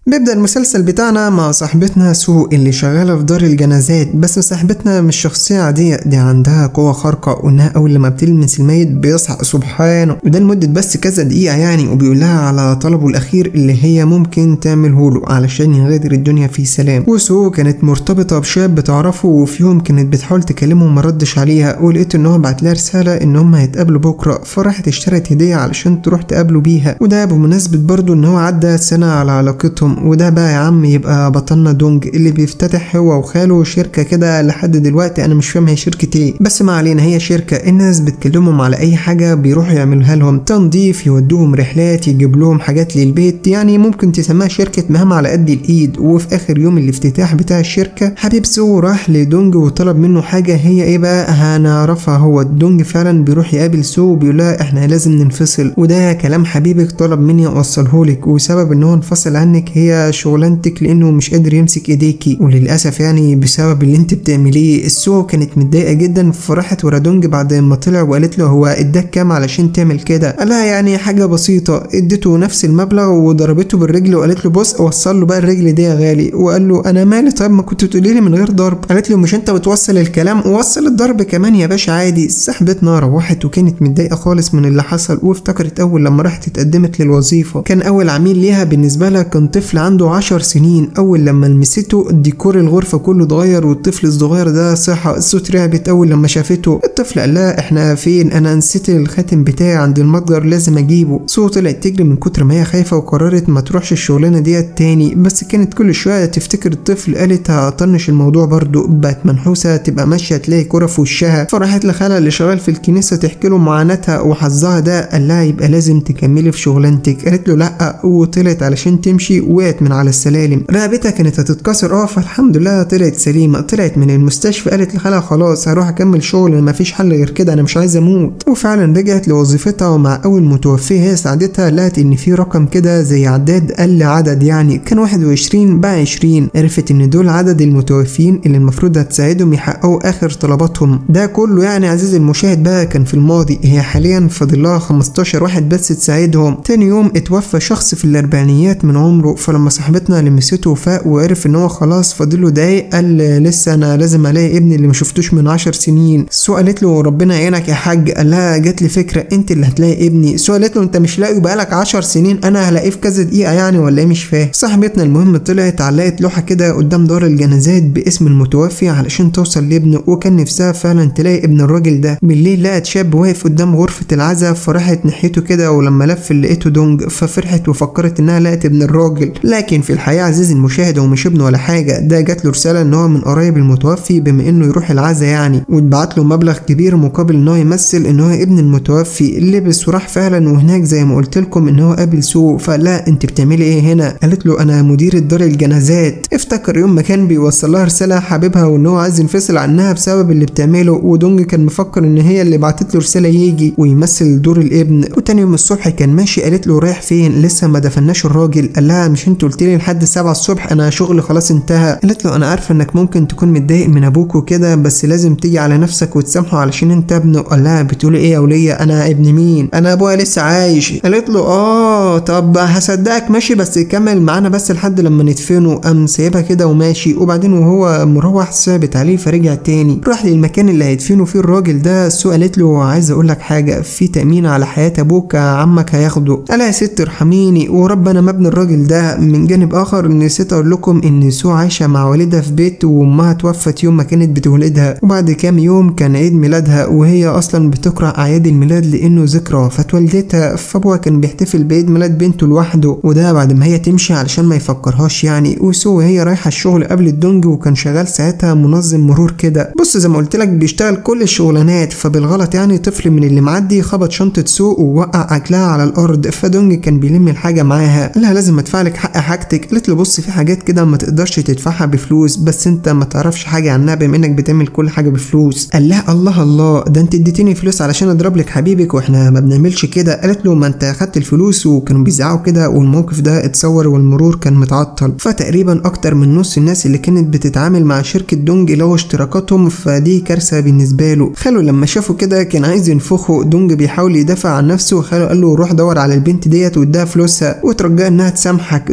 بيبدأ المسلسل بتاعنا مع صاحبتنا سو اللي شغالة في دار الجنازات بس صاحبتنا مش شخصية عادية دي عندها قوة خارقة وإنها أول لما بتلمس الميت بيصحى سبحانه وده لمدة بس كذا دقيقة يعني وبيقول لها على طلبه الأخير اللي هي ممكن تعمله له علشان يغادر الدنيا في سلام وسو كانت مرتبطة بشاب بتعرفه وفي يوم كانت بتحاول تكلمه وما ردش عليها ولقيت إن هو بعت لها رسالة إن هما هيتقابلوا بكرة فراحت اشترت هدية علشان تروح تقابله بيها وده بمناسبة برضه إن هو عدى سنة على علاقتهم وده بقى يا عم يبقى بطلنا دونج اللي بيفتتح هو وخاله شركة كده لحد دلوقتي انا مش فاهم هي شركة ايه بس ما علينا هي شركة الناس بتكلمهم على اي حاجة بيروحوا يعملوها لهم تنظيف يودوهم رحلات يجيب لهم حاجات للبيت يعني ممكن تسميها شركة مهام على قد الايد وفي اخر يوم الافتتاح بتاع الشركة حبيب سو راح لدونج وطلب منه حاجة هي ايه بقى هنعرفها هو دونج فعلا بيروح يقابل سو وبيقول لها احنا لازم ننفصل وده كلام حبيبك طلب مني اوصلهولك وسبب ان هو انفصل عنك هي شغلانتك لانه مش قادر يمسك ايديكي وللاسف يعني بسبب اللي انت بتعمليه السو كانت متضايقه جدا فراحت ورا دونج بعد ما طلع وقالت له هو اداك كام علشان تعمل كده قالها يعني حاجه بسيطه اديته نفس المبلغ وضربته بالرجل وقالت له بص وصل له بقى الرجل دي يا غالي وقال له انا مالي طيب ما كنت تقولي لي من غير ضرب قالت له مش انت بتوصل الكلام وصل الضرب كمان يا باشا عادي صاحبتنا روحت وكانت متضايقه خالص من اللي حصل وافتكرت اول لما راحت اتقدمت للوظيفه كان اول عميل ليها بالنسبه لها كان طفل عنده عشر سنين اول لما لمسته ديكور الغرفه كله اتغير والطفل الصغير ده صحى الصوت رعبت اول لما شافته الطفل قال لها احنا فين انا نسيت الخاتم بتاعي عند المتجر لازم اجيبه سو طلعت تجري من كتر ما هي خايفه وقررت ما تروحش الشغلانه ديت تاني بس كانت كل شويه تفتكر الطفل قالت هطنش الموضوع برضه بقت منحوسه تبقى ماشيه تلاقي كره في وشها فراحت لخالها اللي شغال في الكنيسه تحكي له معاناتها وحظها ده قال لها يبقى لازم تكملي في شغلانتك قالت له لا وطلعت علشان تمشي وقعت من على السلالم رقبتها كانت هتتكسر اه فالحمد لله طلعت سليمه طلعت من المستشفى قالت لخالها خلاص هروح اكمل شغل مفيش حل غير كده انا مش عايزه اموت وفعلا رجعت لوظيفتها ومع اول متوفيه هي ساعدتها لقت ان في رقم كده زي عداد قل عدد يعني كان 21 بقى 20 عرفت ان دول عدد المتوفين اللي المفروض هتساعدهم يحققوا اخر طلباتهم ده كله يعني عزيزي المشاهد بقى كان في الماضي هي حاليا فاضل لها 15 واحد بس تساعدهم تاني يوم اتوفى شخص في الاربعينيات من عمره فلما صاحبتنا لمسته وفاق وعرف ان هو خلاص فاضله دقايق قال لسه انا لازم الاقي ابني اللي ما شفتوش من عشر سنين سو قالت له ربنا يعينك يا حاج قال لها جات لي فكره انت اللي هتلاقي ابني سو قالت له انت مش لاقي بقالك عشر سنين انا هلاقيه في كذا دقيقه يعني ولا ايه مش فاهم صاحبتنا المهم طلعت علقت لوحه كده قدام دار الجنازات باسم المتوفي علشان توصل لابنه وكان نفسها فعلا تلاقي ابن الراجل ده بالليل لقت شاب واقف قدام غرفه العزا فراحت ناحيته كده ولما لف لقيته دونج ففرحت وفكرت انها لقت ابن الراجل لكن في الحقيقه عزيزي المشاهد هو مش ابنه ولا حاجه ده جات له رساله ان هو من قرايب المتوفي بما انه يروح العزا يعني واتبعت له مبلغ كبير مقابل ان هو يمثل ان هو ابن المتوفي لبس وراح فعلا وهناك زي ما قلت لكم ان هو قابل سو فلا انت بتعملي ايه هنا قالت له انا مدير دار الجنازات افتكر يوم ما كان بيوصل لها رساله حبيبها وان هو عايز ينفصل عنها بسبب اللي بتعمله ودونج كان مفكر ان هي اللي بعتت له رساله يجي ويمثل دور الابن وتاني يوم الصبح كان ماشي قالت له رايح فين لسه ما دفناش الراجل قال لها مش انت قلت لي لحد 7 الصبح انا شغلي خلاص انتهى قالت له انا عارفه انك ممكن تكون متضايق من ابوك وكده بس لازم تيجي على نفسك وتسامحه علشان انت ابنه قال لها بتقولي ايه يا وليه انا ابن مين انا ابويا لسه عايش قالت له اه طب هصدقك ماشي بس كمل معانا بس لحد لما ندفنه قام سايبها كده وماشي وبعدين وهو مروح صعبت عليه فرجع تاني راح للمكان اللي هيدفنوا فيه الراجل ده سو قالت له عايز اقول لك حاجه في تامين على حياه ابوك عمك هياخده قال يا ست ارحميني ورب انا مبني الراجل ده من جانب اخر نسيت اقول لكم ان سو عايشه مع والدها في بيت وامها توفت يوم ما كانت بتولدها وبعد كام يوم كان عيد ميلادها وهي اصلا بتكره اعياد الميلاد لانه ذكرى وفاه والدتها فابوها كان بيحتفل بعيد ميلاد بنته لوحده وده بعد ما هي تمشي علشان ما يفكرهاش يعني وسو وهي رايحه الشغل قبل الدونج وكان شغال ساعتها منظم مرور كده بص زي ما قلت لك بيشتغل كل الشغلانات فبالغلط يعني طفل من اللي معدي خبط شنطه سوق ووقع اكلها على الارض فدونج كان بيلم الحاجه معاها قال لها لازم ادفع لك حق حاجتك قالت له بص في حاجات كده ما تقدرش تدفعها بفلوس بس انت ما تعرفش حاجه عنها بما انك بتعمل كل حاجه بفلوس قال لها الله الله ده انت اديتيني فلوس علشان اضرب لك حبيبك واحنا ما بنعملش كده قالت له ما انت اخدت الفلوس وكانوا بيزعقوا كده والموقف ده اتصور والمرور كان متعطل فتقريبا اكتر من نص الناس اللي كانت بتتعامل مع شركه دونج لو اشتراكاتهم فدي كارثه بالنسبه له خاله لما شافه كده كان عايز ينفخه دونج بيحاول يدافع عن نفسه وخاله قال له روح دور على البنت ديت واديها فلوسها وترجاها انها تسامحك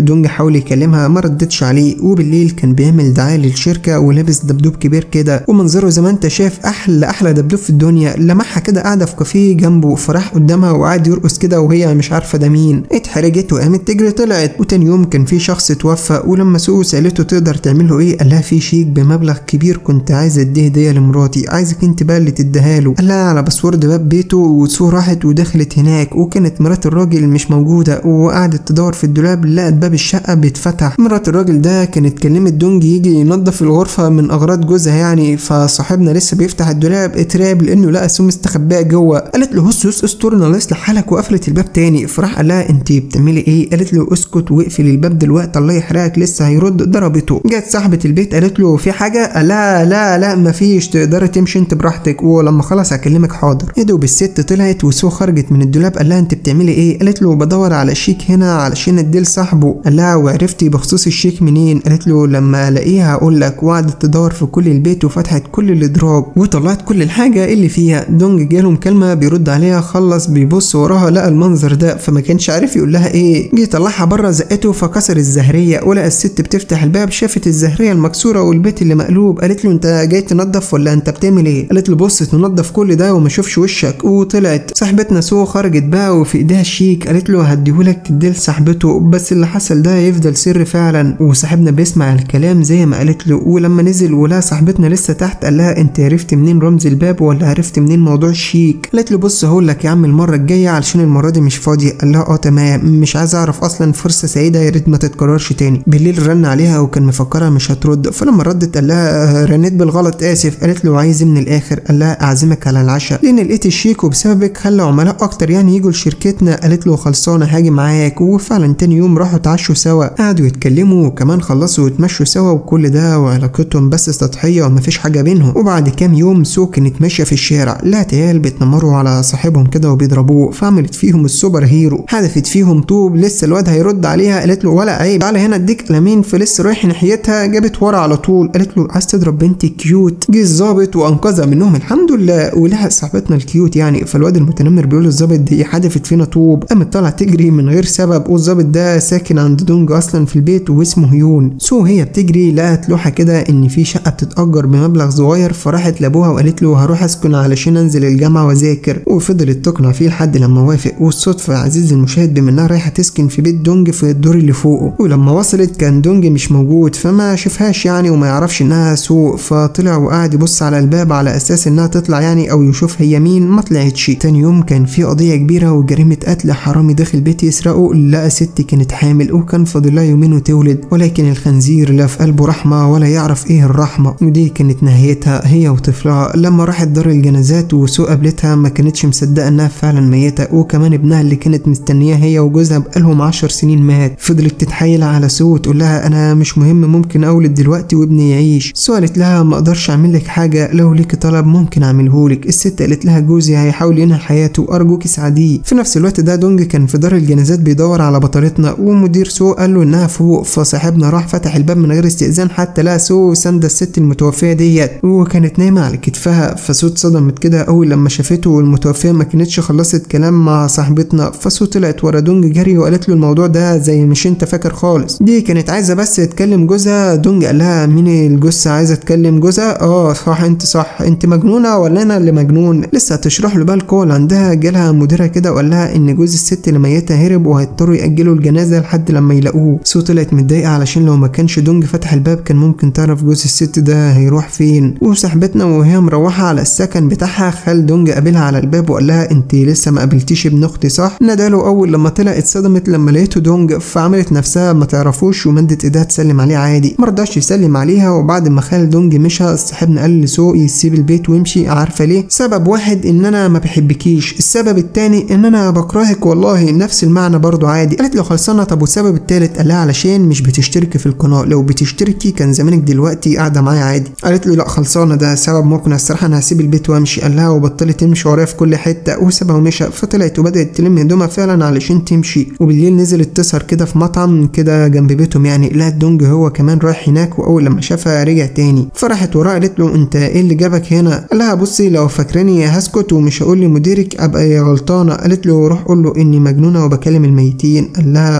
دونج حاول يكلمها ما ردتش عليه وبالليل كان بيعمل دعايه للشركه ولابس دبدوب كبير كده ومنظره زي ما انت شايف احلى احلى دبدوب في الدنيا لمحها كده قاعده في كافيه جنبه فراح قدامها وقعد يرقص كده وهي مش عارفه ده مين اتحرجت وقامت تجري طلعت وتاني يوم كان في شخص توفى ولما سو سالته تقدر تعمل له ايه قال لها في شيك بمبلغ كبير كنت عايز اديه هديه لمراتي عايزك انت بقى اللي تديها له قال لها على باسورد باب بيته وسو راحت ودخلت هناك وكانت مرات الراجل مش موجوده وقعدت تدور في الدولاب لقت باب الشقه بيتفتح مرات الراجل ده كانت كلمت دونج يجي ينظف الغرفه من اغراض جوزها يعني فصاحبنا لسه بيفتح الدولاب اتراب لانه لقى سو مستخبيه جوه قالت له هس هس استرنا الله يصلح حالك وقفلت الباب تاني فراح قال لها انت بتعملي ايه قالت له اسكت واقفل الباب دلوقتي الله يحرقك لسه هيرد ضربته جت صاحبه البيت قالت له في حاجه قال لا لا لا مفيش تقدري تمشي انت براحتك ولما خلص هكلمك حاضر يا دوب الست طلعت وسو خرجت من الدولاب قال لها انت بتعملي ايه قالت له بدور على شيك هنا علشان اديه لصاحبه قال لها وعرفتي بخصوص الشيك منين قالت له لما الاقيها هقول لك وقعدت تدور في كل البيت وفتحت كل الادراج وطلعت كل الحاجه اللي فيها دونج جاله مكالمه بيرد عليها خلص بيبص وراها لقى المنظر ده فما كانش عارف يقول لها ايه جه طلعها بره زقته فكسر الزهريه ولقى الست بتفتح الباب شافت الزهريه المكسوره والبيت اللي مقلوب قالت له انت جاي تنظف ولا انت بتعمل ايه قالت له بص تنظف كل ده وما اشوفش وشك وطلعت صاحبتنا سو خرجت بقى وفي ايديها الشيك قالت له هديهولك تديه لصاحبته بس اللي حصل ده يفضل سر فعلا وصاحبنا بيسمع الكلام زي ما قالت له ولما نزل ولقى صاحبتنا لسه تحت قال لها انت عرفت منين رمز الباب ولا عرفت منين موضوع الشيك قالت له بص هقول لك يا عم المره الجايه علشان المره دي مش فاضي قال لها اه تمام مش عايز اعرف اصلا فرصه سعيده يا ريت ما تتكررش تاني بالليل رن عليها وكان مفكرها مش هترد فلما ردت قال لها آه، رنيت بالغلط اسف قالت له عايز إيه من الاخر قال لها اعزمك على العشاء لان لقيت الشيك وبسببك خلى عملاء اكتر يعني يجوا لشركتنا قالت له خلصانه هاجي معاك وفعلا تاني يوم راحوا اتعشوا سوا قعدوا يتكلموا وكمان خلصوا واتمشوا سوا وكل ده وعلاقتهم بس سطحيه ومفيش حاجه بينهم وبعد كام يوم سو كانت ماشيه في الشارع لقت عيال بيتنمروا على صاحبهم كده وبيضربوه فعملت فيهم السوبر هيرو هدفت فيهم طوب لسه الواد هيرد عليها قالت له ولا عيب تعالى هنا اديك قلمين فلسه رايح ناحيتها جابت ورا على طول قالت له عايز تضرب بنتي كيوت جه الظابط وانقذها منهم الحمد لله ولحق صاحبتنا الكيوت يعني فالواد المتنمر بيقول للظابط دي حدفت فينا طوب قامت طالعه تجري من غير سبب والظابط ده ساكن عند دونج اصلا في البيت واسمه هيون سو هي بتجري لقت لوحه كده ان في شقه بتتاجر بمبلغ صغير فراحت لابوها وقالت له هروح اسكن علشان انزل الجامعه واذاكر وفضلت تقنع فيه لحد لما وافق والصدفه عزيز المشاهد بما انها رايحه تسكن في بيت دونج في الدور اللي فوقه ولما وصلت كان دونج مش موجود فما شافهاش يعني وما يعرفش انها سوق فطلع وقعد يبص على الباب على اساس انها تطلع يعني او يشوف هي مين ما طلعتش تاني يوم كان في قضيه كبيره وجريمه قتل حرامي داخل بيت يسرقه لقى ست كانت حامل وكان فاضل لها يومين وتولد ولكن الخنزير لا في قلبه رحمه ولا يعرف ايه الرحمه ودي كانت نهايتها هي وطفلها لما راحت دار الجنازات وسو قابلتها ما كانتش مصدقه انها فعلا ميته وكمان ابنها اللي كانت مستنياه هي وجوزها بقالهم عشر سنين مات فضلت تتحايل على سو وتقول لها انا مش مهم ممكن اولد دلوقتي وابني يعيش سو قالت لها ما اقدرش اعمل لك حاجه لو ليك طلب ممكن اعملهولك الست قالت لها جوزي هيحاول ينهي حياته ارجوك ساعديه في نفس الوقت ده دونج كان في دار الجنازات بيدور على بطلتنا ومدير سو قال له انها فوق فصاحبنا راح فتح الباب من غير استئذان حتى لقى سو سند الست المتوفيه ديت وكانت نايمه على كتفها فسو اتصدمت كده اول لما شافته والمتوفيه ما كانتش خلصت كلام مع صاحبتنا فسو طلعت ورا دونج جري وقالت له الموضوع ده زي مش انت فاكر خالص دي كانت عايزه بس تكلم جوزها دونج قال لها مين الجثه عايزه تكلم جوزها اه صح انت صح انت مجنونه ولا انا اللي مجنون لسه هتشرح له بقى القوه اللي عندها جالها مديرها كده وقال لها ان جوز الست اللي ميتها هرب وهيضطروا ياجلوا الجنازه لحد لما يلاقوه سو طلعت متضايقه علشان لو ما كانش دونج فتح الباب كان ممكن تعرف جوز الست ده هيروح فين وصاحبتنا وهي مروحه على السكن بتاعها خال دونج قابلها على الباب وقال لها انت لسه ما قابلتيش ابن اختي صح ناداله اول لما طلع اتصدمت لما لقيته دونج فعملت نفسها ما تعرفوش ومدت ايدها تسلم عليه عادي ما رضاش يسلم عليها وبعد ما خال دونج مشى صاحبنا قال لسو يسيب البيت ويمشي عارفه ليه سبب واحد ان انا ما بحبكيش السبب التاني ان انا بكرهك والله نفس المعنى برضو عادي قالت له خلصانه طب والسبب التالت قال لها علشان مش بتشتركي في القناه لو بتشتركي كان زمانك دلوقتي قاعده معايا عادي قالت له لا خلصانه ده سبب مقنع الصراحه انا هسيب البيت وامشي قال لها وبطلت تمشي ورايا في كل حته وسابها ومشى فطلعت وبدات تلم هدومها فعلا علشان تمشي وبالليل نزلت تسهر كده في مطعم كده جنب بيتهم يعني لقت دونج هو كمان رايح هناك واول لما شافها رجع تاني فراحت وراه قالت له انت ايه اللي جابك هنا قال لها بصي لو فاكراني هسكت ومش هقول لمديرك ابقى يا غلطانه قالت له روح قول له اني مجنونه وبكلم الميتين قال لها هقول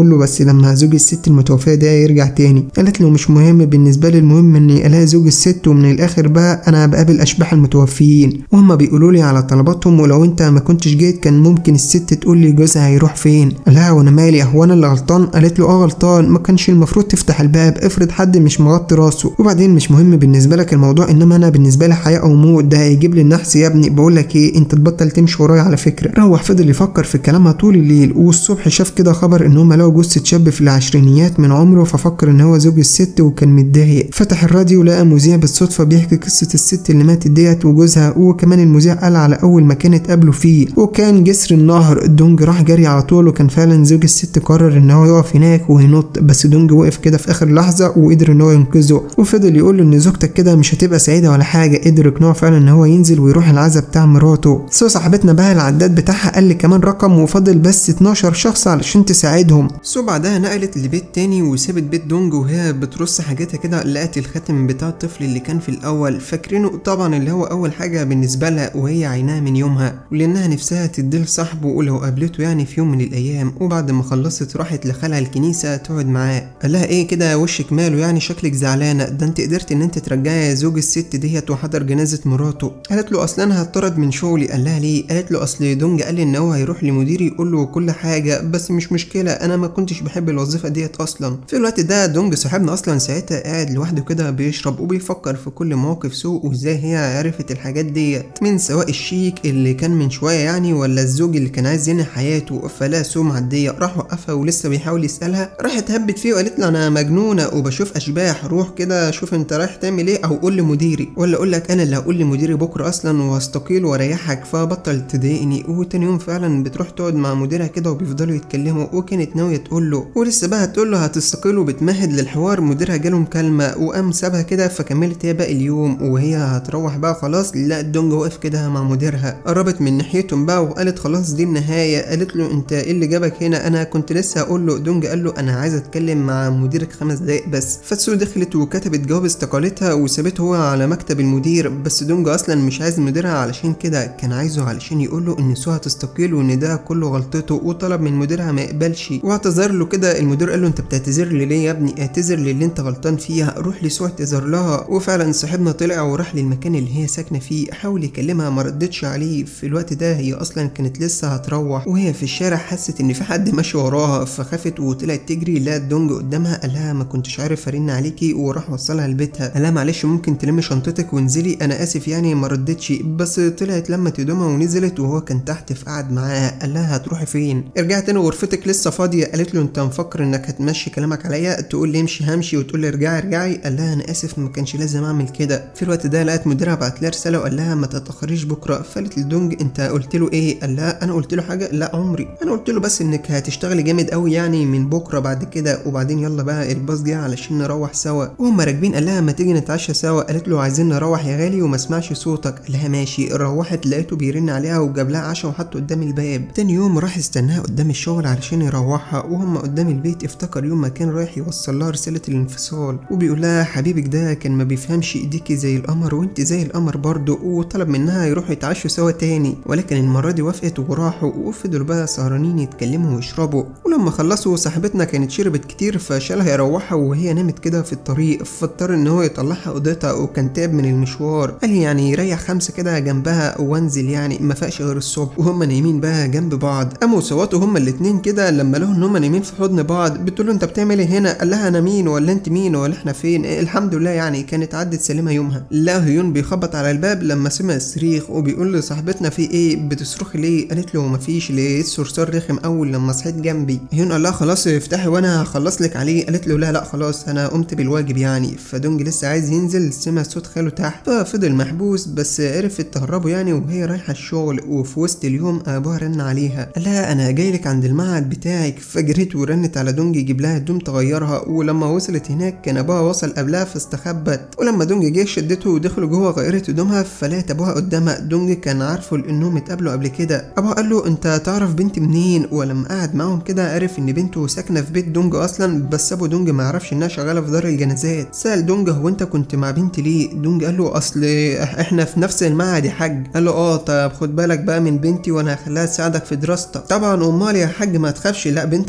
بقول له بس لما زوج الست المتوفاه ده يرجع تاني قالت له مش مهم بالنسبه لي المهم اني الاقي زوج الست ومن الاخر بقى انا بقابل اشباح المتوفيين وهم بيقولوا لي على طلباتهم ولو انت ما كنتش جيت كان ممكن الست تقول لي جوزها هيروح فين لا وانا مالي هو انا اللي غلطان قالت له اه غلطان ما كانش المفروض تفتح الباب افرض حد مش مغطي راسه وبعدين مش مهم بالنسبه لك الموضوع انما انا بالنسبه لي حياه او موت ده هيجيب لي النحس يا ابني بقول لك ايه انت تبطل تمشي ورايا على فكره روح فضل يفكر في كلامها طول الليل والصبح شاف كده خبر ان هم لقوا جثه شاب في العشرينيات من عمره ففكر ان هو زوج الست وكان متضايق فتح الراديو لقى مذيع بالصدفه بيحكي قصه الست اللي ماتت ديت وجوزها وكمان المذيع قال على اول مكان اتقابلوا فيه وكان جسر النهر دونج راح جري على طول وكان فعلا زوج الست قرر ان هو يقف هناك وينط بس دونج وقف كده في اخر لحظه وقدر ان هو ينقذه وفضل يقول له ان زوجتك كده مش هتبقى سعيده ولا حاجه قدر يقنعه فعلا ان هو ينزل ويروح العزا بتاع مراته سو صاحبتنا بقى العداد بتاعها قال لي كمان رقم وفضل بس 12 شخص علشان تساعدهم سو بعدها نقلت لبيت تاني وسابت بيت دونج وهي بترص حاجاتها كده لقت الخاتم بتاع الطفل اللي كان في الاول فاكرينه طبعا اللي هو اول حاجه بالنسبه لها وهي عيناها من يومها ولانها نفسها تديه لصاحبه ولو قابلته يعني في يوم من الايام وبعد ما خلصت راحت لخالها الكنيسه تقعد معاه قال لها ايه كده وشك ماله يعني شكلك زعلانه ده انت قدرت ان انت ترجعي زوج الست ديت وحضر جنازه مراته قالت له اصل انا هطرد من شغلي قال لها ليه قالت له اصل دونج قال لي ان هو هيروح لمديري يقول له كل حاجه بس مش مشكله انا ما كنتش بحب الوظيفه ديت اصلا في الوقت ده دونج صاحبنا اصلا ساعتها قاعد لوحده كده بيشرب وبيفكر في كل مواقف سوء وازاي هي عرفت الحاجات ديت من سواء الشيك اللي كان من شويه يعني ولا الزوج اللي كان عايز ينهي حياته فلا سو معديه راح وقفها ولسه بيحاول يسالها راحت هبت فيه وقالت له انا مجنونه وبشوف اشباح روح كده شوف انت رايح تعمل ايه او قول لمديري ولا اقول لك انا اللي هقول لمديري بكره اصلا واستقيل واريحك فبطل تضايقني وتاني يوم فعلا بتروح تقعد مع مديرها كده وبيفضلوا يتكلموا وكانت ناويه تقول له ولسه بقى هتقول له هتستقيل وبتمهد للحوار مديرها جاله مكالمه وقام سابها كده فكملت هي باقي اليوم وهي هتروح بقى خلاص لا الدونج واقف كده مع مديرها قربت من ناحيتهم بقى وقالت خلاص دي النهايه قالت له انت ايه اللي جابك هنا انا كنت لسه هقول له دونج قال له انا عايز اتكلم مع مديرك خمس دقايق بس فتسو دخلت وكتبت جواب استقالتها وسابته هو على مكتب المدير بس دونج اصلا مش عايز مديرها علشان كده كان عايزه علشان يقول له ان سو هتستقيل وان ده كله غلطته وطلب من مديرها ما يقبلش واعتذر له كده المدير قال له انت بتعتذر لي ليه يا ابني اعتذر للي انت غلطان فيها روح لسو اعتذر لها وفعلا صاحبنا طلع وراح للمكان اللي هي ساكنه فيه حاول يكلمها ما ردتش عليه في الوقت ده هي اصلا كانت لسه هتروح وهي في الشارع حست ان في حد ماشي وراها فخافت وطلعت تجري لقت دونج قدامها قال لها ما كنتش عارف ارن عليكي وراح وصلها لبيتها قال لها معلش ممكن تلمي شنطتك وانزلي انا اسف يعني ما ردتش بس طلعت لمت هدومها ونزلت وهو كان تحت في قعد معاها قال لها هتروحي فين رجعت تاني غرفتك لسه فاضيه قالت له انت مفكر انك هتمشي كلامك عليا تقول لي امشي همشي وتقول لي ارجعي ارجعي قال لها انا اسف ما كانش لازم اعمل كده في الوقت ده لقت مديرها بعت لها رساله وقال لها ما تتاخريش بكره فقالت لدونج انت قلت له ايه قال لها انا قلت له حاجه لا عمري انا قلت له بس انك هتشتغلي جامد قوي يعني من بكره بعد كده وبعدين يلا بقى الباص جه علشان نروح سوا وهم راكبين قال لها ما تيجي نتعشى سوا قالت له عايزين نروح يا غالي وما اسمعش صوتك قال لها ماشي روحت لقيته بيرن عليها وجاب لها عشاء وحطه قدام الباب تاني يوم راح استناها قدام الشغل علشان يروحها وهم قدام البيت افتكر يوم ما كان رايح يوصل لها رساله الانفصال وبيقول لها حبيبك ده كان ما بيفهمش ايديكي زي القمر وانت زي القمر برضه وطلب منها يروحوا يتعشوا سوا تاني ولكن المره دي وافقت وراحوا وفضلوا بقى سهرانين يتكلموا ويشربوا ولما خلصوا صاحبتنا كانت شربت كتير فشالها يروحها وهي نامت كده في الطريق فاضطر ان هو يطلعها اوضتها وكان تعب من المشوار قال لي يعني يريح خمسه كده جنبها وانزل يعني ما فاقش غير الصبح وهم نايمين بقى جنب بعض قاموا صوتوا هما الاتنين كده لما لقوا ان هما نايمين في حضن بعض بتقول له انت بتعمل ايه هنا قال لها انا مين ولا انت مين ولا احنا فين إيه الحمد لله يعني كانت عدت سليمه يومها لا هيون بيخبط على الباب لما سمع الصريخ وبيقول لصاحبتنا في ايه بتصرخي ليه قالت له مفيش ليه الصرصار رخم اول لما صحيت جنبي هيون قال لها خلاص افتحي وانا هخلص لك عليه قالت له لا لا خلاص انا قمت بالواجب يعني فدونج لسه عايز ينزل سمع صوت خاله تحت ففضل محبوس بس عرفت تهربه يعني وهي رايحه الشغل وفي وسط اليوم ابوها رن عليها قال لها انا جاي لك عند المعهد بتاعك فجرت ورنت على دونج يجيب لها هدوم تغيرها ولما وصلت هناك كان ابوها وصل قبلها فاستخبت ولما دونج جه شدته ودخلوا جوه غيرت هدومها فلقت ابوها قدامها دونج كان عارفه لانهم اتقابلوا قبل كده ابوها قال له انت تعرف بنتي منين ولما قعد معاهم كده عرف ان بنته ساكنه في بيت دونج اصلا بس ابو دونج ما يعرفش انها شغاله في دار الجنازات سال دونج هو انت كنت مع بنتي ليه دونج قال له اصل احنا في نفس المعهد يا حاج قال له اه طب خد بالك بقى من بنتي وانا هخليها تساعدك في دراستك طبعا امال يا حاج ما تخافش لا بنتك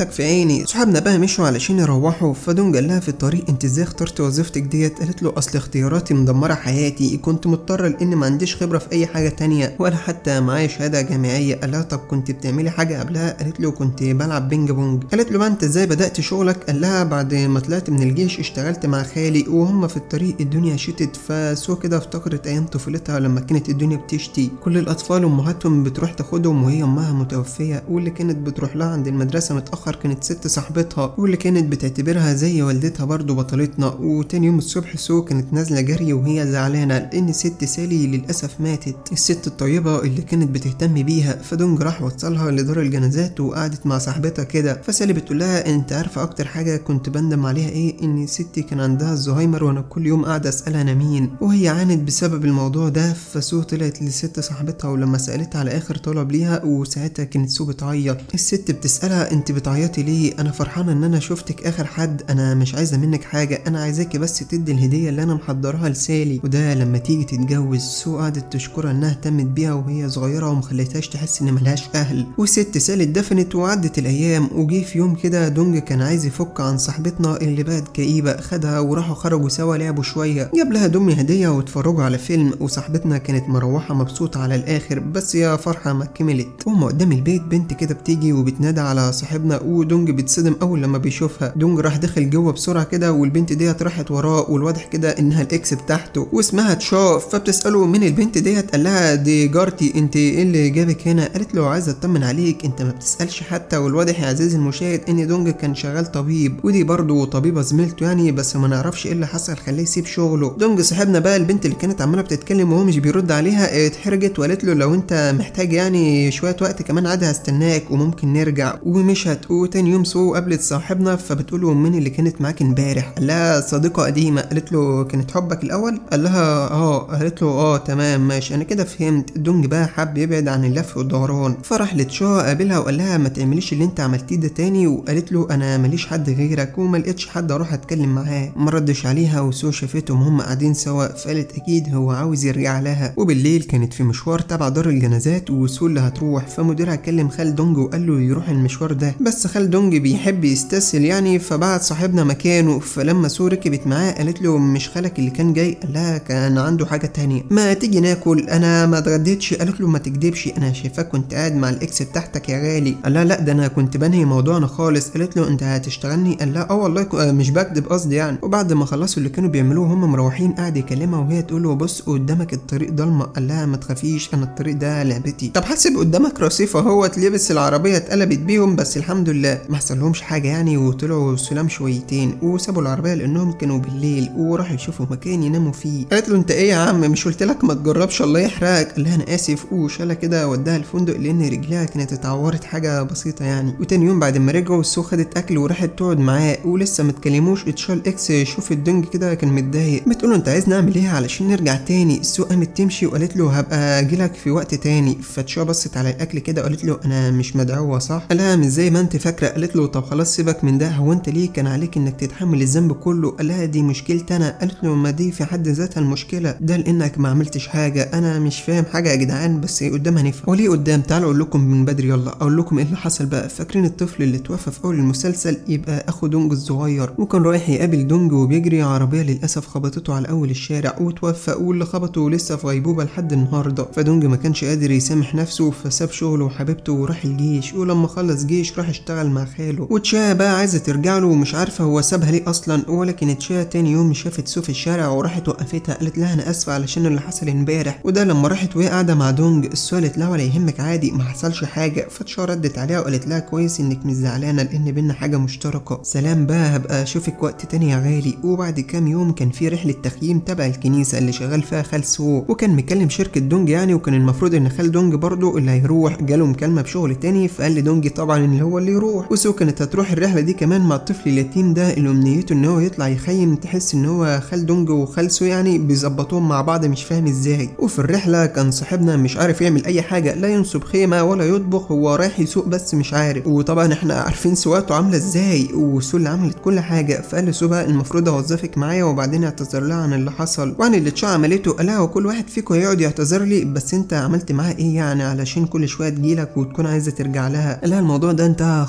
لك في عيني صحابنا بقى مشوا علشان يروحوا فدونج قال لها في الطريق انت ازاي اخترت وظيفتك ديت قالت له اصل اختياراتي مدمره حياتي كنت مضطره لان ما عنديش خبره في اي حاجه تانية ولا حتى معايا شهاده جامعيه قال لها طب كنت بتعملي حاجه قبلها قالت له كنت بلعب بينج بونج قالت له بقى انت ازاي بدات شغلك قال لها بعد ما طلعت من الجيش اشتغلت مع خالي وهم في الطريق الدنيا شتت فسو كده افتكرت ايام طفولتها لما كانت الدنيا بتشتي كل الاطفال امهاتهم بتروح تاخدهم وهي امها متوفيه واللي كانت بتروح لها عند المدرسه متاخر كانت ست صاحبتها واللي كانت بتعتبرها زي والدتها برضو بطلتنا وتاني يوم الصبح سو كانت نازله جري وهي زعلانه لان ست سالي للاسف ماتت الست الطيبه اللي كانت بتهتم بيها فدونج راح وصلها لدار الجنازات وقعدت مع صاحبتها كده فسالي بتقول لها انت عارفه اكتر حاجه كنت بندم عليها ايه ان ستي كان عندها الزهايمر وانا كل يوم قاعده اسالها انا مين وهي عانت بسبب الموضوع ده فسو طلعت لست صاحبتها ولما سالتها على اخر طلب ليها وساعتها كانت سو بتعيط الست بتسالها انت بتعيطي ليه انا فرحانه ان انا شفتك اخر حد انا مش عايزه منك حاجه انا عايزاكي بس تدي الهديه اللي انا محضرها لسالي وده لما تيجي تتجوز سو قعدت تشكرها انها اهتمت بيها وهي صغيره ومخليتهاش تحس ان ملهاش اهل وست سالي اتدفنت وعدت الايام وجي في يوم كده دونج كان عايز يفك عن صاحبتنا اللي بقت كئيبه خدها وراحوا خرجوا سوا لعبوا شويه جاب لها دمي هديه واتفرجوا على فيلم وصاحبتنا كانت مروحه مبسوطه على الاخر بس يا فرحه ما كملت وهم قدام البيت بنت كده بتيجي وبتنادى على صاحبنا ودونج بيتصدم اول لما بيشوفها دونج راح دخل جوه بسرعه كده والبنت ديت راحت وراه والواضح كده انها الاكس بتاعته واسمها تشا فبتساله مين البنت ديت قال لها دي جارتي انت ايه اللي جابك هنا قالت له عايزه اطمن عليك انت ما بتسالش حتى والواضح يا عزيزي المشاهد ان دونج كان شغال طبيب ودي برضه طبيبه زميلته يعني بس ما نعرفش ايه اللي حصل خليه يسيب شغله دونج صاحبنا بقى البنت اللي كانت عماله بتتكلم وهو مش بيرد عليها اتحرجت وقالت له لو انت محتاج يعني شويه وقت كمان عادي هستناك وممكن نرجع ومشت وتاني يوم سو قابلت صاحبنا فبتقول له مين اللي كانت معاك امبارح قال لها صديقه قديمه قالت له كانت حبك الاول قال لها اه قالت له اه تمام ماشي انا كده فهمت دونج بقى حب يبعد عن اللف والدوران فراح لتشا قابلها وقال لها ما تعمليش اللي انت عملتيه ده تاني وقالت له انا ماليش حد غيرك وما لقيتش حد اروح اتكلم معاه ما ردش عليها وسو شافتهم هم قاعدين سوا فقالت اكيد هو عاوز يرجع لها وبالليل كانت في مشوار تبع دار الجنازات وسو اللي هتروح فمديرها كلم خال دونج وقال له يروح المشوار ده بس خال دونج بيحب يستسهل يعني فبعت صاحبنا مكانه فلما سو ركبت معاه قالت له مش خالك اللي كان جاي قال لها كان عنده حاجه تانية ما تيجي ناكل انا ما اتغديتش قالت له ما تكدبش انا شايفاك كنت قاعد مع الاكس بتاعتك يا غالي قال لها لا ده انا كنت بنهي موضوعنا خالص قالت له انت هتشتغلني قال لها اه والله ك- آه مش بكدب قصدي يعني وبعد ما خلصوا اللي كانوا بيعملوه هم مروحين قاعد يكلمها وهي تقول له بص قدامك الطريق ضلمه قال لها ما تخافيش انا الطريق ده لعبتي طب حاسب قدامك رصيف اهو لبس العربيه اتقلبت بيهم بس الحمد لله ما حصلهمش حاجه يعني وطلعوا سلام شويتين وسابوا العربيه لانهم كانوا بالليل وراحوا يشوفوا مكان يناموا فيه قالت له انت ايه يا عم مش قلت لك ما تجربش الله يحرقك قال لها انا اسف وشالها كده وداها الفندق لان رجلها كانت اتعورت حاجه بسيطه يعني وتاني يوم بعد ما رجعوا سو خدت اكل وراحت تقعد معاه ولسه ما اتكلموش اتشال اكس شوف الدنج كده كان متضايق بتقول له انت عايز نعمل ايه علشان نرجع تاني سو قامت تمشي وقالت له هبقى اجيلك في وقت تاني فتشا بصت على الاكل كده وقالت له انا مش مدعوه صح قال لها مش زي ما انت فاكره قالت له طب خلاص سيبك من ده هو انت ليه كان عليك انك تتحمل الذنب كله قال لها دي مشكلتي انا قالت له ما دي في حد ذاتها المشكله ده لانك ما عملتش حاجه انا مش فاهم حاجه يا جدعان بس قدام هنفهم وليه قدام تعالوا اقول لكم من بدري يلا اقول لكم ايه اللي حصل بقى فاكرين الطفل اللي توفى في اول المسلسل يبقى اخو دونج الصغير وكان رايح يقابل دونج وبيجري عربيه للاسف خبطته على اول الشارع وتوفى واللي خبطه لسه في غيبوبه لحد النهارده فدونج ما كانش قادر يسامح نفسه فساب شغله وحبيبته وراح الجيش ولما خلص جيش راح اشتغل مع خاله وتشا بقى عايزه ترجع له ومش عارفه هو سابها ليه اصلا ولكن تشا تاني يوم شافت سو في الشارع وراحت وقفتها قالت لها انا اسفه علشان اللي حصل امبارح وده لما راحت وهي قاعده مع دونج السو قالت لها ولا يهمك عادي ما حصلش حاجه فتشا ردت عليها وقالت لها كويس انك مش زعلانه لان بينا حاجه مشتركه سلام بقى هبقى اشوفك وقت تاني يا غالي وبعد كام يوم كان في رحله تخييم تبع الكنيسه اللي شغال فيها خال سو وكان مكلم شركه دونج يعني وكان المفروض ان خال دونج برضه اللي هيروح جاله مكالمه بشغل تاني فقال لدونج طبعا ان هو اللي يروح وسو كانت هتروح الرحله دي كمان مع الطفل اليتيم ده اللي امنيته ان هو يطلع يخيم تحس ان هو خال دونج وخال سو يعني بيظبطوهم مع بعض مش فاهم ازاي وفي الرحله كان صاحبنا مش عارف يعمل اي حاجه لا ينصب خيمه ولا يطبخ هو رايح يسوق بس مش عارف وطبعا احنا عارفين سواقته عامله ازاي وسو اللي عملت كل حاجه فقال لسو بقى المفروض اوظفك معايا وبعدين اعتذر لها عن اللي حصل وعن اللي تشا عملته قال لها وكل واحد فيكم هيقعد يعتذر لي بس انت عملت معاه ايه يعني علشان كل شويه تجيلك وتكون عايزه ترجع لها قال لها الموضوع ده انتهى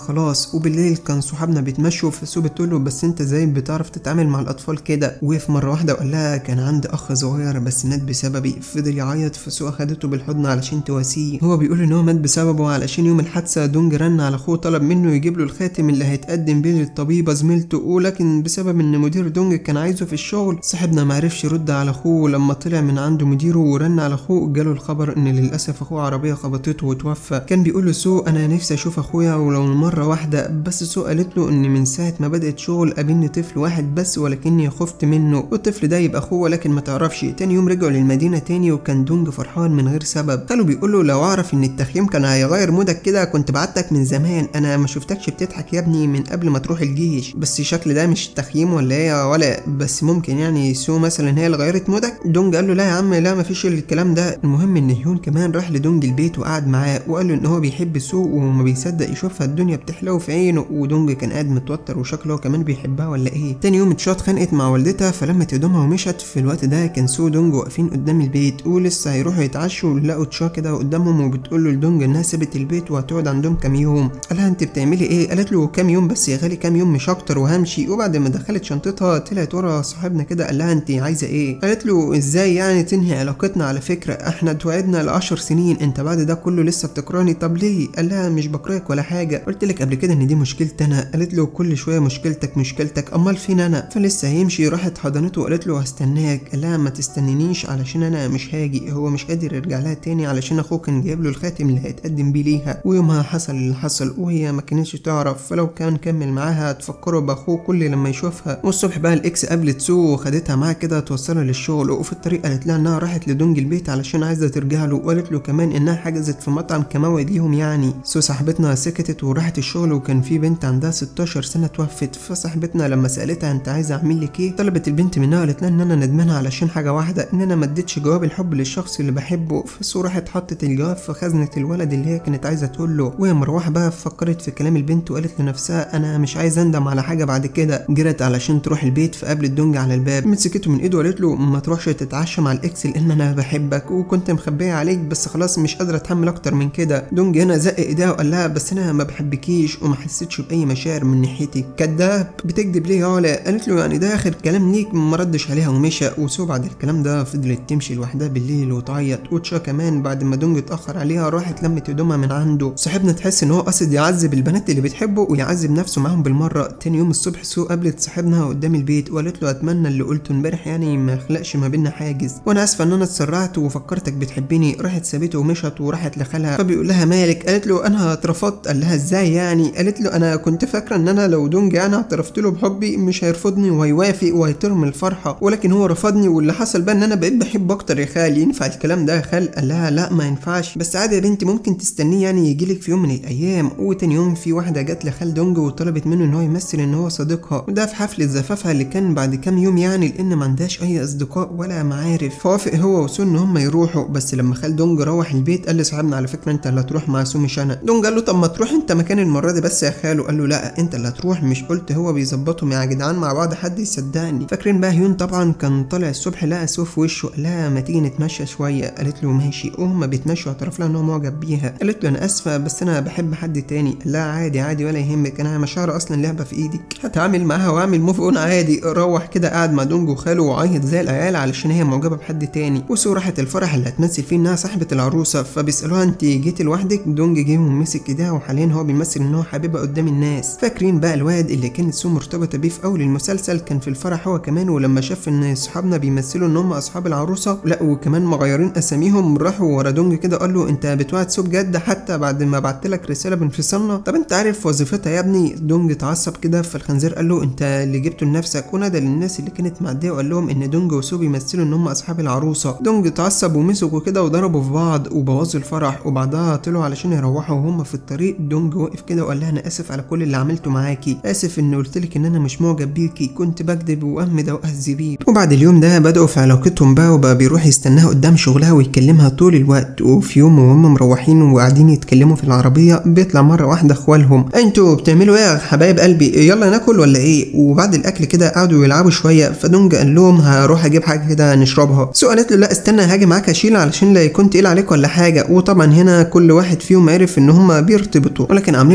خلاص وبالليل كان صحابنا بيتمشوا فسو بتقول له بس انت ازاي بتعرف تتعامل مع الاطفال كده وقف مره واحده وقال لها كان عندي اخ صغير بس مات بسببي فضل يعيط فسو اخدته بالحضن علشان تواسيه هو بيقول ان هو مات بسببه علشان يوم الحادثه دونج رن على اخوه طلب منه يجيب له الخاتم اللي هيتقدم بيه للطبيبه زميلته ولكن بسبب ان مدير دونج كان عايزه في الشغل صاحبنا معرفش يرد على اخوه لما طلع من عنده مديره ورن على اخوه جاله الخبر ان للاسف اخوه عربيه خبطته وتوفى كان بيقول له سو انا نفسي اشوف اخويا ولو مره واحده بس سو قالت له ان من ساعه ما بدات شغل قابلني طفل واحد بس ولكني خفت منه والطفل ده يبقى اخوه ولكن ما تعرفش تاني يوم رجعوا للمدينه تاني وكان دونج فرحان من غير سبب قالوا بيقول له لو اعرف ان التخييم كان هيغير مودك كده كنت بعتك من زمان انا ما شفتكش بتضحك يا ابني من قبل ما تروح الجيش بس شكل ده مش تخييم ولا ايه ولا بس ممكن يعني سو مثلا هي اللي غيرت مودك دونج قال له لا يا عم لا ما فيش الكلام ده المهم ان هيون كمان راح لدونج البيت وقعد معاه وقال له ان هو بيحب سو وما بيصدق يشوفها الدنيا بتحلو في عينه ودونج كان قاعد متوتر وشكله هو كمان بيحبها ولا ايه تاني يوم اتشاط خانقت مع والدتها فلمت هدومها ومشت في الوقت ده كان سو ودونج واقفين قدام البيت ولسه هيروحوا يتعشوا لقوا تشا كده قدامهم وبتقول له لدونج انها سابت البيت وهتقعد عندهم كام يوم قالها انت بتعملي ايه قالت له كام يوم بس يا غالي كام يوم مش اكتر وهمشي وبعد ما دخلت شنطتها طلعت ورا صاحبنا كده قال لها انت عايزه ايه قالت له ازاي يعني تنهي علاقتنا على فكره احنا اتوعدنا لعشر سنين انت بعد ده كله لسه بتكرهني طب ليه قال لها مش بكرهك ولا حاجه قلت لك قبل كده ان دي مشكلتي انا قالت له كل شويه مشكلتك مشكلتك امال فين انا فلسه هيمشي راحت حضنته وقالت له هستناك قال لها ما تستنينيش علشان انا مش هاجي هو مش قادر يرجع لها تاني علشان اخوه كان جايب له الخاتم اللي هيتقدم بيه ليها ويومها حصل اللي حصل وهي ما كانتش تعرف فلو كان كمل معاها تفكره باخوه كل لما يشوفها والصبح بقى الاكس قابلت سو وخدتها معاها كده توصلها للشغل وفي الطريق قالت لها انها راحت لدونج البيت علشان عايزه ترجع له وقالت له كمان انها حجزت في مطعم كموعد ليهم يعني سو صاحبتنا سكتت وراحت الشغل وكان في بنت عندها 16 سنه توفت فصاحبتنا لما سالتها انت عايزه اعمل لك ايه طلبت البنت منها قالت لها ان انا ندمانه علشان حاجه واحده ان انا ما اديتش جواب الحب للشخص اللي بحبه فسو راحت حطت الجواب في خزنه الولد اللي هي كانت عايزه تقول له وهي مروحه بقى فكرت في كلام البنت وقالت لنفسها انا مش عايزه اندم على حاجه بعد كده جرت علشان تروح البيت فقابلت دونج على الباب مسكته من ايده وقالت له ما تروحش تتعشى مع الاكس لان انا بحبك وكنت مخبيه عليك بس خلاص مش قادره اتحمل اكتر من كده دونج هنا زق ايديها وقال لها بس انا ما بحبكيش وما حسيتش باي مشاعر من ناحيتك كداب بتكذب ليه يا علا قالت له يعني ده اخر كلام ليك ما ردش عليها ومشى وسو بعد الكلام ده فضلت تمشي لوحدها بالليل وتعيط وتشا كمان بعد ما دونج اتاخر عليها راحت لمت هدومها من عنده صاحبنا تحس ان هو قصد يعذب البنات اللي بتحبه ويعذب نفسه معاهم بالمره تاني يوم الصبح سو قابلت صاحبنا قدام البيت وقالت له اتمنى اللي قلته امبارح يعني ما يخلقش ما بينا حاجز وانا اسفه ان انا اتسرعت وفكرتك بتحبني راحت سابته ومشت وراحت لخالها فبيقول لها مالك قالت له انا اترفضت قال لها ازاي يعني قالت له انا كنت فاكره ان انا لو دونج انا اعترفت له بحبي مش هيرفضني وهيوافق وهيطير من الفرحه ولكن هو رفضني واللي حصل بقى ان انا بقيت بحبه اكتر يا خال ينفع الكلام ده يا خال قال لها لا ما ينفعش بس عادي يا بنتي ممكن تستنيه يعني يجيلك في يوم من الايام وتاني يوم في واحده جت لخال دونج وطلبت منه ان هو يمثل ان هو صديقها وده في حفله زفافها اللي كان بعد كام يوم يعني لان ما عندهاش اي اصدقاء ولا معارف فوافق هو وسو ان هم يروحوا بس لما خال دونج روح البيت قال لصاحبنا على فكره انت اللي هتروح مع سو مش انا دونج قال له طب ما تروح انت مكان المره دي بس يا خالو قال له لا انت اللي هتروح مش قلت هو بيظبطهم يا جدعان مع بعض حد يصدقني فاكرين بقى هيون طبعا كان طالع الصبح لقى سو في وشه قال لها ما تيجي نتمشى شويه قالت له ماشي وهم بيتمشوا اعترف لها ان هو معجب بيها قالت له انا اسفه بس انا بحب حد تاني قال لها عادي عادي ولا يهمك انا مشاعر اصلا لعبه في ايدك هتعامل معاها واعمل موف اون عادي روح كده قاعد مع دونج وخاله وعيط زي العيال علشان هي معجبه بحد تاني وسو راحت الفرح اللي هتمثل فيه انها صاحبه العروسه فبيسالوها انت جيتي لوحدك دونج جه ومسك ايديها وحاليا هو بيمثل ان هو حبيبها قدام الناس فاكرين بقى الواد اللي كانت سو مرتبطه بيه في اول المسلسل كان في الفرح هو كمان ولما شاف ان صحابنا بيمثلوا ان هم اصحاب العروسه لا وكمان مغيرين اساميهم راحوا ورا دونج كده قال له انت بتوعد سو بجد حتى بعد ما بعت لك رساله بانفصالنا طب انت عارف وظيفتها يا ابني دونج اتعصب كده فالخنزير قال له انت اللي جبته لنفسك ونادى للناس اللي كانت معديه وقال لهم ان دونج وسو بيمثلوا ان هم اصحاب العروسه دونج اتعصب ومسكوا كده وضربوا في بعض وبوظوا الفرح وبعدها طلعوا علشان يروحوا وهم في الطريق دونج وقف كده وقال لها انا اسف على كل اللي عملته معاكي اسف ان قلت لك ان انا مش معجب بيكي كنت بكذب واهمد واكذبيه وبعد اليوم ده بدأوا في علاقتهم بقى وبقى بيروح يستناها قدام شغلها ويكلمها طول الوقت وفي يوم وهم مروحين وقاعدين يتكلموا في العربيه بيطلع مره واحده اخوالهم انتوا بتعملوا ايه يا حبايب قلبي يلا ناكل ولا ايه وبعد الاكل كده قعدوا يلعبوا شويه فدونج قال لهم هروح اجيب حاجه كده نشربها سو قالت له لا استنى هاجي معاك اشيل علشان لا يكون تقيل عليك ولا حاجه وطبعا هنا كل واحد فيهم عرف ان هما بيرتبطوا ولكن عاملين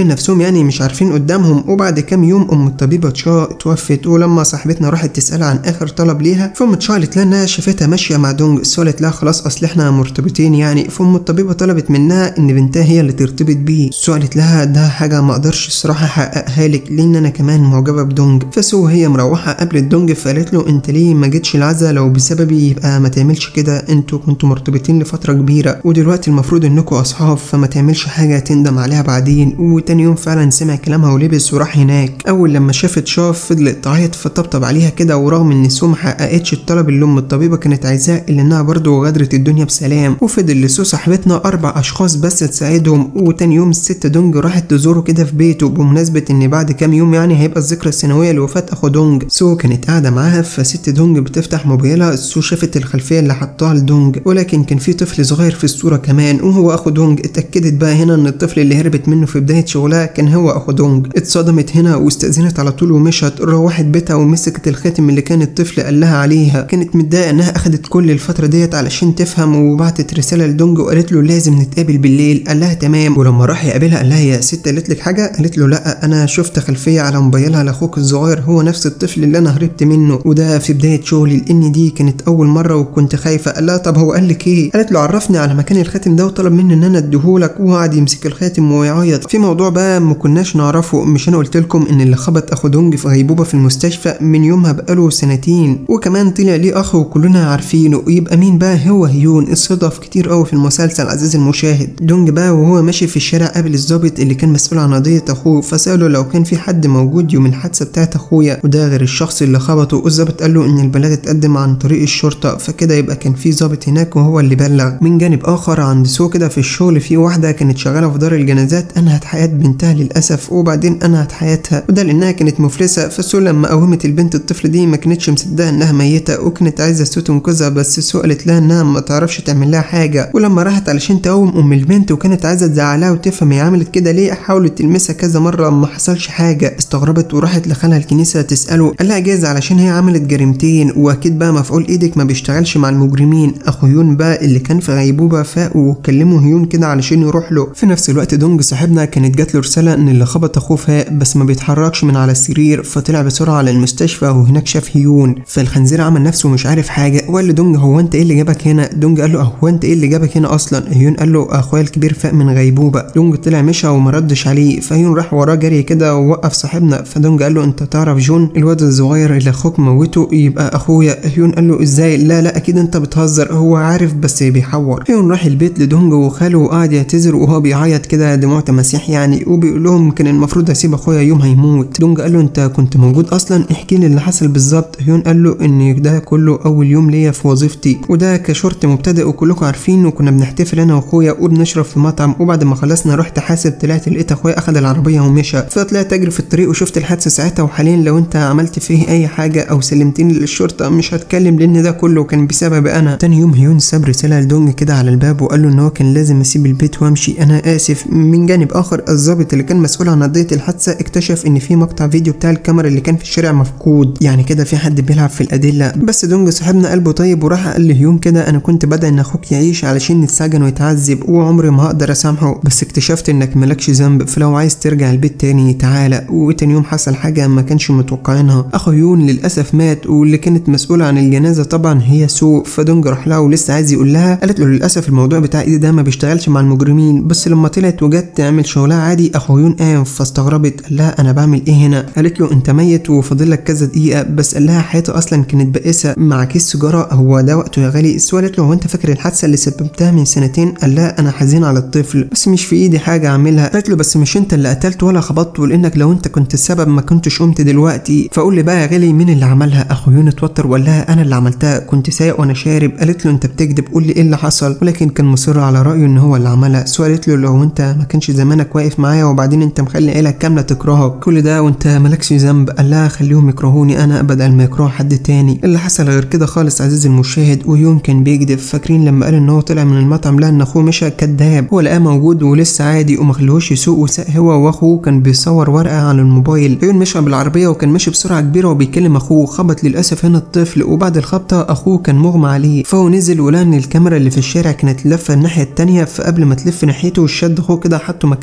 عاملين نفسهم يعني مش عارفين قدامهم وبعد كام يوم ام الطبيبه تشا اتوفت ولما صاحبتنا راحت تسالها عن اخر طلب ليها فام تشا قالت لها انها شافتها ماشيه مع دونج سو قالت لها خلاص اصل احنا مرتبطين يعني فام الطبيبه طلبت منها ان بنتها هي اللي ترتبط بيه سو قالت لها ده حاجه ما اقدرش الصراحه احققها لك لان انا كمان معجبه بدونج فسو هي مروحه قابلت دونج فقالت له انت ليه ما جيتش العزا لو بسببي يبقى ما تعملش كده انتوا كنتوا مرتبطين لفتره كبيره ودلوقتي المفروض انكم اصحاب فما تعملش حاجه تندم عليها بعدين وتاني يوم فعلا سمع كلامها ولبس وراح هناك اول لما شافت شاف فضلت تعيط فطبطب عليها كده ورغم ان سو ما حققتش الطلب اللي ام الطبيبه كانت عايزاه الا انها برضه غادرت الدنيا بسلام وفضل لسو صاحبتنا اربع اشخاص بس تساعدهم وتاني يوم الست دونج راحت تزوره كده في بيته بمناسبه ان بعد كام يوم يعني هيبقى الذكرى السنويه لوفاه اخو دونج سو كانت قاعده معاها فست دونج بتفتح موبايلها سو شافت الخلفيه اللي حطها لدونج ولكن كان في طفل صغير في الصوره كمان وهو اخو دونج اتاكدت بقى هنا ان الطفل اللي هربت منه في بدايه شغلها كان هو اخو دونج اتصدمت هنا واستاذنت على طول ومشت روحت بيتها ومسكت الخاتم اللي كان الطفل قال لها عليها كانت متضايقه انها اخدت كل الفتره ديت علشان تفهم وبعتت رساله لدونج وقالت له لازم نتقابل بالليل قال لها تمام ولما راح يقابلها قال لها يا ست قالت لك حاجه قالت له لا انا شفت خلفيه على موبايلها لاخوك الصغير هو نفس الطفل اللي انا هربت منه وده في بدايه شغلي لان دي كانت اول مره وكنت خايفه قال لها طب هو قال لك ايه قالت له عرفني على مكان الخاتم ده وطلب مني ان انا اديهولك وقعد يمسك الخاتم ويعيط في موضوع بقى ما كناش نعرفه مش انا قلت لكم ان اللي خبط اخو دونج في غيبوبه في المستشفى من يومها بقاله سنتين وكمان طلع ليه اخ وكلنا عارفينه يبقى مين بقى هو هيون الصدف كتير قوي في المسلسل عزيزي المشاهد دونج بقى وهو ماشي في الشارع قابل الضابط اللي كان مسؤول عن قضيه اخوه فساله لو كان في حد موجود يوم الحادثه بتاعت اخويا وده غير الشخص اللي خبطه والظابط قال له ان البلاغ اتقدم عن طريق الشرطه فكده يبقى كان في ضابط هناك وهو اللي بلغ من جانب اخر عند سو كده في الشغل في واحده كانت شغاله في دار الجنازات انهت حياه بنتها للاسف وبعدين انهت حياتها وده لانها كانت مفلسه فسو لما قومت البنت الطفل دي ما كانتش مصدقه انها ميته وكانت عايزه سو تنقذها بس سو قالت لها انها ما تعرفش تعمل لها حاجه ولما راحت علشان تقوم ام البنت وكانت عايزه تزعلها وتفهم هي عملت كده ليه حاولت تلمسها كذا مره ما حصلش حاجه استغربت وراحت لخالها الكنيسه تساله قال لها جايز علشان هي عملت جريمتين واكيد بقى مفعول ايدك ما بيشتغلش مع المجرمين اخو هيون بقى اللي كان في غيبوبه فاق وكلموا هيون كده علشان يروح له في نفس الوقت دونج صاحبنا كانت جات له رساله ان اللي خبط اخوه فاق بس ما بيتحركش من على السرير فطلع بسرعه على المستشفى وهناك شاف هيون فالخنزير عمل نفسه مش عارف حاجه وقال لدونج هو انت ايه اللي جابك هنا دونج قال له هو انت ايه اللي جابك هنا اصلا هيون قال له اخويا الكبير فاق من غيبوبه دونج طلع مشى وما ردش عليه فهيون راح وراه جري كده ووقف صاحبنا فدونج قال له انت تعرف جون الواد الصغير اللي اخوك موته يبقى اخويا هيون قال له ازاي لا لا اكيد انت بتهزر هو عارف بس بيحور هيون راح البيت لدونج وخاله وقعد يعتذر وهو بيعيط كده دموع تماسيح يعني وبيقول لهم كان المفروض اسيب اخويا يوم هيموت دونج قال له انت كنت موجود اصلا احكي لي اللي حصل بالظبط هيون قال له ان ده كله اول يوم ليا في وظيفتي وده كشرطي مبتدئ وكلكم عارفين وكنا بنحتفل انا واخويا وبنشرب في مطعم وبعد ما خلصنا رحت حاسب طلعت لقيت اخويا اخد العربيه ومشى فطلعت اجري في الطريق وشفت الحادثه ساعتها وحاليا لو انت عملت فيه اي حاجه او سلمتني للشرطه مش هتكلم لان ده كله كان بسبب انا تاني يوم هيون ساب رساله لدونج كده على الباب وقال له ان هو كان لازم اسيب البيت وامشي انا اسف من جانب اخر الضابط اللي كان مسؤول عن قضيه الحادثه اكتشف ان في مقطع فيديو بتاع الكاميرا اللي كان في الشارع مفقود يعني كده في حد بيلعب في الادله بس دونج صاحبنا قلبه طيب وراح قال لهيون كده انا كنت بدأ ان اخوك يعيش علشان يتسجن ويتعذب وعمري ما هقدر اسامحه بس اكتشفت انك مالكش ذنب فلو عايز ترجع البيت تاني تعالى وتاني يوم حصل حاجه ما كانش متوقعينها اخو هيون للاسف مات واللي كانت مسؤوله عن الجنازه طبعا هي سو فدونج راح لها ولسه عايز يقول لها قالت له للاسف الموضوع بتاع ايدي ده ما بيشتغلش مع المجرمين بس لما طلعت وجت تعمل شغلها عادي اخو هيون قام فاستغربت قال لها انا بعمل ايه هنا قالت له انت ميت وفاضل لك كذا دقيقه بس قال لها حياته اصلا كانت بائسه مع كيس سيجاره هو ده وقته يا غالي السؤال قالت له هو انت فاكر الحادثه اللي سببتها من سنتين قال لها انا حزين على الطفل بس مش في ايدي حاجه اعملها قالت له بس مش انت اللي قتلت ولا خبطته لانك لو انت كنت السبب ما كنتش قمت دلوقتي فقول لي بقى يا غالي مين اللي عملها اخو هيون اتوتر وقال لها انا اللي عملتها كنت سايق وانا شارب قالت له انت بتكذب قول لي ايه اللي حصل ولكن كان مصر على رايه ان هو اللي عملها سو قالت له لو انت ما كانش زمانك واقف معايا وبعدين انت مخلي عيلك كامله تكرهك كل ده وانت مالكش ذنب قال لها خليهم يكرهوني انا بدل ما يكرهوا حد تاني اللي حصل غير كده خالص عزيزي المشاهد ويوم كان بيكذب فاكرين لما قال ان هو طلع من المطعم لقى ان اخوه مشى كداب هو لقاه موجود ولسه عادي وما خلوهوش يسوق وساق هو واخوه كان بيصور ورقه على الموبايل عيون مشى بالعربيه وكان ماشي بسرعه كبيره وبيكلم اخوه خبط للاسف هنا الطفل وبعد الخبطه اخوه كان مغمى عليه فهو نزل ولقى ان الكاميرا اللي في الشارع كانت لفه الناحيه التانيه فقبل ما تلف ناحيته شد اخوه كده حطه مكان السواق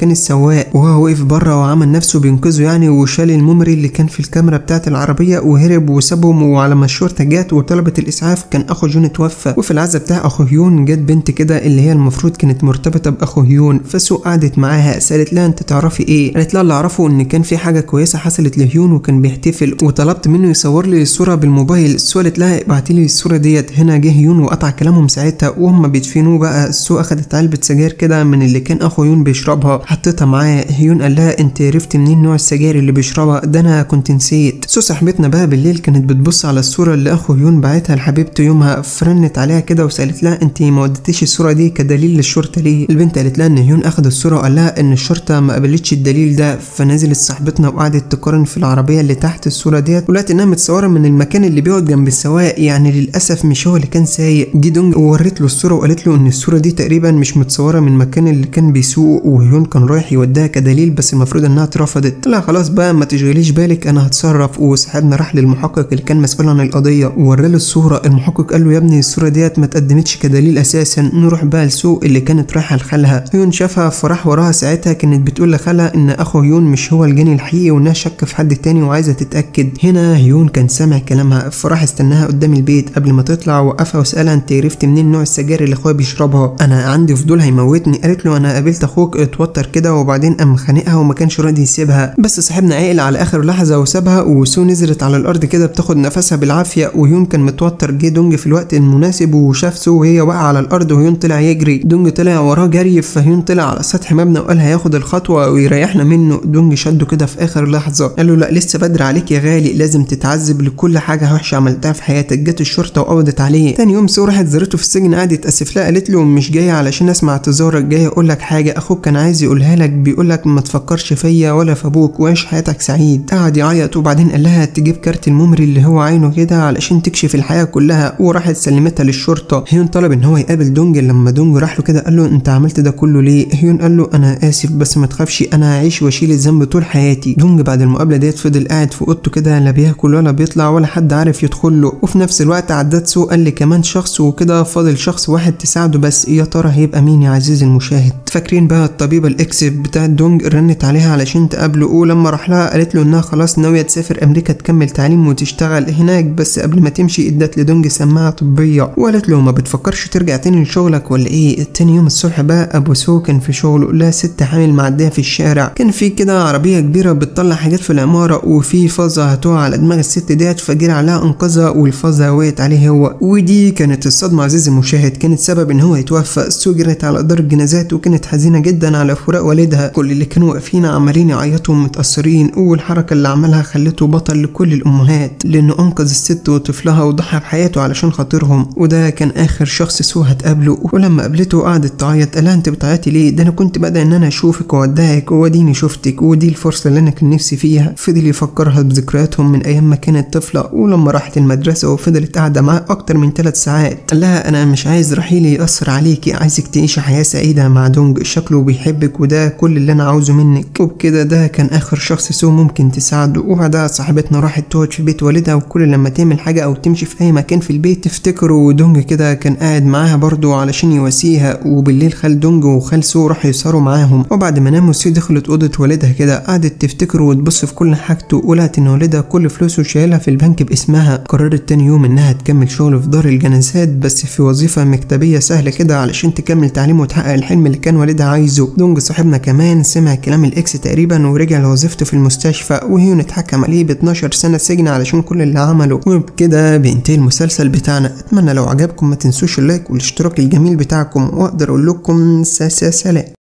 السواق وهو وقف بره وعمل نفسه بينقذه يعني وشال الممري اللي كان في الكاميرا بتاعه العربيه وهرب وسابهم وعلى ما الشرطه جت وطلبت الاسعاف كان اخو جون اتوفى وفي العزا بتاع اخو هيون جت بنت كده اللي هي المفروض كانت مرتبطه باخو هيون فسو قعدت معاها سالت لها انت تعرفي ايه قالت لها اللي اعرفه ان كان في حاجه كويسه حصلت لهيون وكان بيحتفل وطلبت منه يصور لي الصوره بالموبايل سو قالت لها ابعتي لي الصوره ديت هنا جه هيون وقطع كلامهم ساعتها وهم بيدفنوه بقى سو اخدت علبه سجاير كده من اللي كان اخو هيون بيشربها حطيتها معاه هيون قال لها انت عرفت منين نوع السجاير اللي بيشربها ده انا كنت نسيت سو صاحبتنا بقى بالليل كانت بتبص على الصوره اللي اخو هيون بعتها لحبيبته يومها فرنت عليها كده وسالت لها انت ما وديتيش الصوره دي كدليل للشرطه ليه البنت قالت لها ان هيون اخد الصوره وقال لها ان الشرطه ما قبلتش الدليل ده فنزلت صاحبتنا وقعدت تقارن في العربيه اللي تحت الصوره ديت ولقت انها متصوره من المكان اللي بيقعد جنب السواق يعني للاسف مش هو اللي كان سايق جه دونج ووريت له الصوره وقالت له ان الصوره دي تقريبا مش متصوره من المكان اللي كان بيسوق وهيون كان رايح يوديها كدليل بس المفروض انها اترفضت قال لها خلاص بقى ما تشغليش بالك انا هتصرف وصاحبنا راح للمحقق اللي كان مسؤول عن القضيه وورى له الصوره المحقق قال له يا ابني الصوره ديت ما اتقدمتش كدليل اساسا نروح بقى لسوق اللي كانت رايحه لخالها هيون شافها فراح وراها ساعتها كانت بتقول لخالها ان اخو هيون مش هو الجاني الحقيقي وانها شاكه في حد تاني وعايزه تتاكد هنا هيون كان سامع كلامها فراح استناها قدام البيت قبل ما تطلع وقفها وسالها انت عرفت منين نوع السجاير اللي اخويا بيشربها انا عندي فضول هيموتني قالت له انا قابلت اخوك اتوتر كده وبعدين قام خانقها وما كانش راضي يسيبها بس صاحبنا عقل على اخر لحظه وسابها وسو نزلت على الارض كده بتاخد نفسها بالعافيه وهيون كان متوتر جه دونج في الوقت المناسب وشاف سو وهي واقعه على الارض وهيون طلع يجري دونج طلع وراه جري فهيون طلع على سطح مبنى وقال هياخد الخطوه ويريحنا منه دونج شده كده في اخر لحظه قال له لا لسه بدري عليك يا غالي لازم تتعذب لكل حاجه وحشه عملتها في حياتك جت الشرطه وقبضت عليه تاني يوم سو راحت زارته في السجن قعدت تاسف لها قالت له مش جايه علشان اسمع اعتذارك جايه اقول لك حاجه اخوك كان عايز يقولها لك بيقول لك ما تفكرش فيا ولا في ابوك وعيش حياتك سعيد قعد يعيط وبعدين قال لها تجيب كارت الممري اللي هو عينه كده علشان تكشف الحياه كلها وراحت سلمتها للشرطه هيون طلب ان هو يقابل دونج لما دونج راح له كده قال له انت عملت ده كله ليه هيون قال له انا اسف بس ما تخافش انا هعيش واشيل الذنب طول حياتي دونج بعد المقابله ديت فضل قاعد في اوضته كده لا بياكل ولا بيطلع ولا حد عارف يدخل له وفي نفس الوقت عداد سو قال لي كمان شخص وكده فاضل شخص واحد تساعده بس يا ترى هيبقى مين يا عزيزي المشاهد فاكرين بقى الطبيبه الاكس بتاعت دونج رنت عليها علشان تقابله ولما راح لها قالت له انها خلاص ناويه تسافر امريكا تكمل تعليم وتشتغل هناك بس قبل ما تمشي ادت لدونج سماعه طبيه وقالت له ما بتفكرش ترجع تاني لشغلك ولا ايه تاني يوم الصبح بقى ابو سو كان في شغله لا ست حامل معديه في الشارع كان في كده عربيه كبيره بتطلع حاجات في العماره وفي فازه هتقع على دماغ الست ديت فجري عليها انقذها والفازه وقعت عليه هو ودي كانت الصدمه عزيزي المشاهد كانت سبب ان هو يتوفى سو جرت على دار الجنازات وكانت حزينه جدا على فراق والدها كل اللي كانوا واقفين عمالين يعيطوا متاثرين والحركه اللي عملها خلته بطل لكل الامهات لانه انقذ الست وطفلها وضحى بحياته علشان خاطرهم وده كان اخر شخص سو هتقابله ولما قابلته قعدت تعيط قالها انت بتعيطي ليه ده انا كنت بدأ ان انا اشوفك وودعك واديني شفتك ودي الفرصه اللي انا كان نفسي فيها فضل يفكرها بذكرياتهم من ايام ما كانت طفله ولما راحت المدرسه وفضلت قاعده معاه اكتر من ثلاث ساعات قال لها انا مش عايز رحيلي ياثر عليكي عايزك تعيشي حياه سعيده مع دونج شكله بيحبك وده كل اللي انا عاوزه منك وبكده ده كان اخر شخص سو ممكن تساعده وبعدها صاحبتنا راحت تقعد في بيت والدها وكل لما تعمل حاجه او تمشي في اي مكان في البيت تفتكروا دونج كده كان قاعد معاها برضه علشان يواسيها وبالليل خال دونج وخال سو راحوا يسهروا معاهم وبعد ما ناموا سو دخلت اوضه والدها كده قعدت تفتكر وتبص في كل حاجته ولقت ان والدها كل فلوسه شايلها في البنك باسمها قررت تاني يوم انها تكمل شغل في دار الجنازات بس في وظيفه مكتبيه سهله كده علشان تكمل تعليمه وتحقق الحلم اللي كان والدها عايزه دونج صاحبنا كمان سمع كلام الاكس تقريبا ورجع لوظيفته في المستشفى وهيون اتحكم عليه ب 12 سنه سجن علشان كل اللي عمله وبكده بينتهي المسلسل بتاعنا اتمنى لو عجبكم ما تنسوش اللايك والاشتراك الجميل بتاعكم واقدر اقول لكم سلام